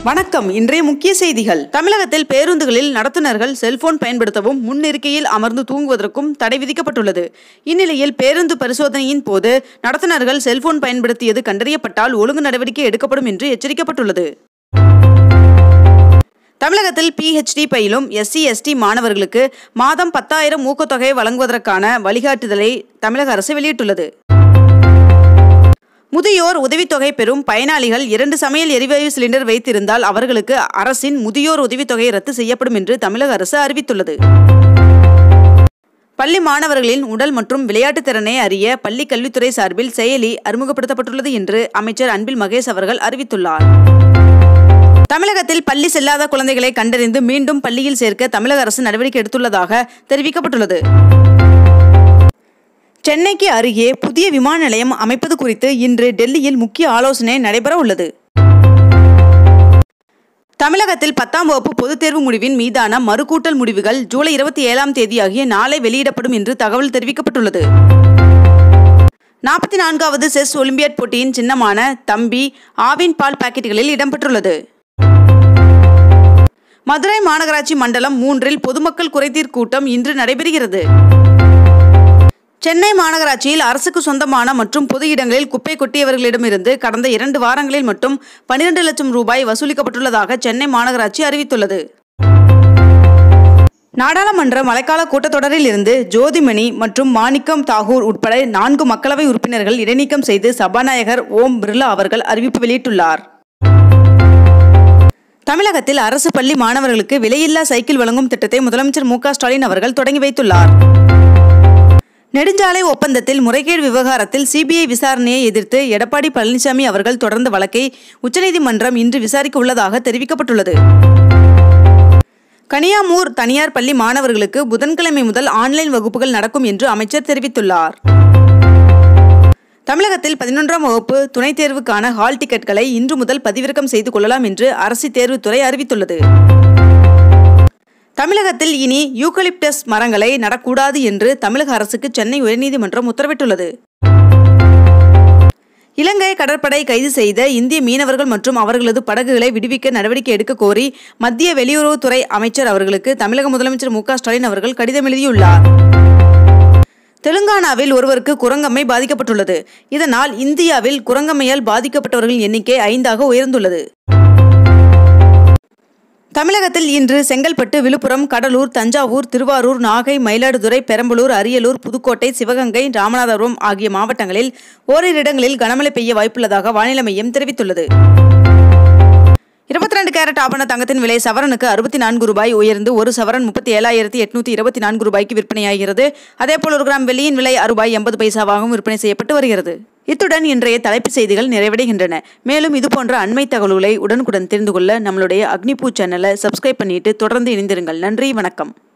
வணக்கம் இன்றைய முக்கிய செய்திகள் தமிழகத்தில் பேருந்துகளில் நடத்துனர்கள் செல்போன் பயன்படுத்தவும் முன்னிருக்கையில் அமர்ந்து தூங்குவதற்கும் தடை விதிக்கப்பட்டுள்ளது இந்நிலையில் பேருந்து பரிசோதனையின் போது நடத்துனர்கள் செல்போன் பயன்படுத்தியது கண்டறியப்பட்டால் ஒழுங்கு நடவடிக்கை எடுக்கப்படும் என்று எச்சரிக்கப்பட்டுள்ளது தமிழகத்தில் பிஹெச்டி பயிலும் எஸ்சி எஸ்டி மாணவர்களுக்கு மாதம் பத்தாயிரம் ஊக்கத்தொகை வழங்குவதற்கான வழிகாட்டுதலை தமிழக அரசு வெளியிட்டுள்ளது முதியோர் உதவித்தொகை பெறும் பயனாளிகள் இரண்டு சமையல் எரிவாயு சிலிண்டர் வைத்திருந்தால் அவர்களுக்கு அரசின் முதியோர் உதவித்தொகை ரத்து செய்யப்படும் என்று தமிழக அரசு அறிவித்துள்ளது பள்ளி மாணவர்களின் உடல் மற்றும் விளையாட்டுத் திறனை அறிய பள்ளி கல்வித்துறை சார்பில் செயலி அறிமுகப்படுத்தப்பட்டுள்ளது என்று அமைச்சர் அன்பில் மகேஷ் அவர்கள் அறிவித்துள்ளார் தமிழகத்தில் பள்ளி செல்லாத குழந்தைகளை கண்டறிந்து மீண்டும் பள்ளியில் சேர்க்க தமிழக அரசு நடவடிக்கை எடுத்துள்ளதாக தெரிவிக்கப்பட்டுள்ளது சென்னைக்கு அருகே புதிய விமான நிலையம் அமைப்பது குறித்து இன்று டெல்லியில் முக்கிய ஆலோசனை நடைபெற உள்ளது தமிழகத்தில் பத்தாம் வகுப்பு பொதுத் தேர்வு முடிவின் மீதான மறுகூட்டல் முடிவுகள் ஜூலை இருபத்தி ஏழாம் தேதியாகிய நாளை வெளியிடப்படும் என்று தகவல் தெரிவிக்கப்பட்டுள்ளது நாற்பத்தி நான்காவது செஸ் ஒலிம்பியாட் போட்டியின் சின்னமான தம்பி ஆவின் பால் பாக்கெட்டுகளில் இடம்பெற்றுள்ளது மதுரை மாநகராட்சி மண்டலம் மூன்றில் பொதுமக்கள் குறைதீர் கூட்டம் இன்று நடைபெறுகிறது சென்னை மாநகராட்சியில் அரசுக்கு சொந்தமான மற்றும் பொது இடங்களில் குப்பை கொட்டியவர்களிடமிருந்து கடந்த இரண்டு வாரங்களில் மட்டும் பனிரெண்டு லட்சம் ரூபாய் வசூலிக்கப்பட்டுள்ளதாக சென்னை மாநகராட்சி அறிவித்துள்ளது நாடாளுமன்ற மழைக்கால கூட்டத்தொடரில் இருந்து ஜோதிமணி மற்றும் மாணிக்கம் தாகூர் உட்பட நான்கு மக்களவை உறுப்பினர்கள் இடைநீக்கம் செய்து சபாநாயகர் ஓம் பிர்லா அவர்கள் அறிவிப்பு வெளியிட்டுள்ளார் தமிழகத்தில் அரசு பள்ளி மாணவர்களுக்கு விலையில்லா சைக்கிள் வழங்கும் திட்டத்தை முதலமைச்சர் மு ஸ்டாலின் அவர்கள் தொடங்கி வைத்துள்ளார் நெடுஞ்சாலை ஒப்பந்தத்தில் முறைகேடு விவகாரத்தில் சிபிஐ விசாரணையை எதிர்த்து எடப்பாடி பழனிசாமி அவர்கள் தொடர்ந்த வழக்கை உச்சநீதிமன்றம் இன்று விசாரிக்க உள்ளதாக தெரிவிக்கப்பட்டுள்ளது கனியாமூர் தனியார் பள்ளி மாணவர்களுக்கு புதன்கிழமை முதல் ஆன்லைன் வகுப்புகள் நடக்கும் என்று அமைச்சர் தெரிவித்துள்ளார் தமிழகத்தில் பதினொன்றாம் வகுப்பு துணைத் தேர்வுக்கான ஹால் டிக்கெட்களை இன்று முதல் பதிவிறக்கம் செய்து கொள்ளலாம் என்று அரசு தேர்வுத்துறை அறிவித்துள்ளது தமிழகத்தில் இனி யூகலிப்டஸ் மரங்களை நடக்கூடாது என்று தமிழக அரசுக்கு சென்னை உயர்நீதிமன்றம் உத்தரவிட்டுள்ளது இலங்கை கடற்படை கைது செய்த இந்திய மீனவர்கள் மற்றும் அவர்களது படகுகளை விடுவிக்க நடவடிக்கை எடுக்க கோரி மத்திய வெளியுறவுத்துறை அமைச்சர் அவர்களுக்கு தமிழக முதலமைச்சர் மு ஸ்டாலின் அவர்கள் கடிதம் எழுதியுள்ளார் தெலுங்கானாவில் ஒருவருக்கு குரங்கம்மை பாதிக்கப்பட்டுள்ளது இதனால் இந்தியாவில் குரங்கம்மையால் பாதிக்கப்பட்டவர்களின் எண்ணிக்கை ஐந்தாக உயர்ந்துள்ளது தமிழகத்தில் இன்று செங்கல்பட்டு விழுப்புரம் கடலூர் தஞ்சாவூர் திருவாரூர் நாகை மயிலாடுதுறை பெரம்பலூர் அரியலூர் புதுக்கோட்டை சிவகங்கை ராமநாதபுரம் ஆகிய மாவட்டங்களில் ஓரிரு இடங்களில் கனமழை பெய்ய வாய்ப்புள்ளதாக வானிலை மையம் தெரிவித்துள்ளது இருபத்தி ரெண்டு கேரட் ஆபண தங்கத்தின் விலை சவரனுக்கு அறுபத்தி நான்கு ரூபாய் உயர்ந்து ஒரு சவரன் முப்பத்தி ஏழாயிரத்தி எட்நூத்தி இருபத்தி நான்கு ரூபாய்க்கு விற்பனையாகிறது அதேபோல் ஒரு கிராம் வெள்ளியின் விலை ரூபாய் எண்பது பைசாவாகவும் விற்பனை செய்யப்பட்டு வருகிறது இத்துடன் இன்றைய தலைப்புச் செய்திகள் நிறைவடைகின்றன மேலும் இதுபோன்ற அண்மை தகவல்களை உடனுக்குடன் தெரிந்து கொள்ள நம்மளுடைய அக்னிபூ சேனலை சப்ஸ்கிரைப் பண்ணிட்டு தொடர்ந்து இணைந்திருங்கள் நன்றி வணக்கம்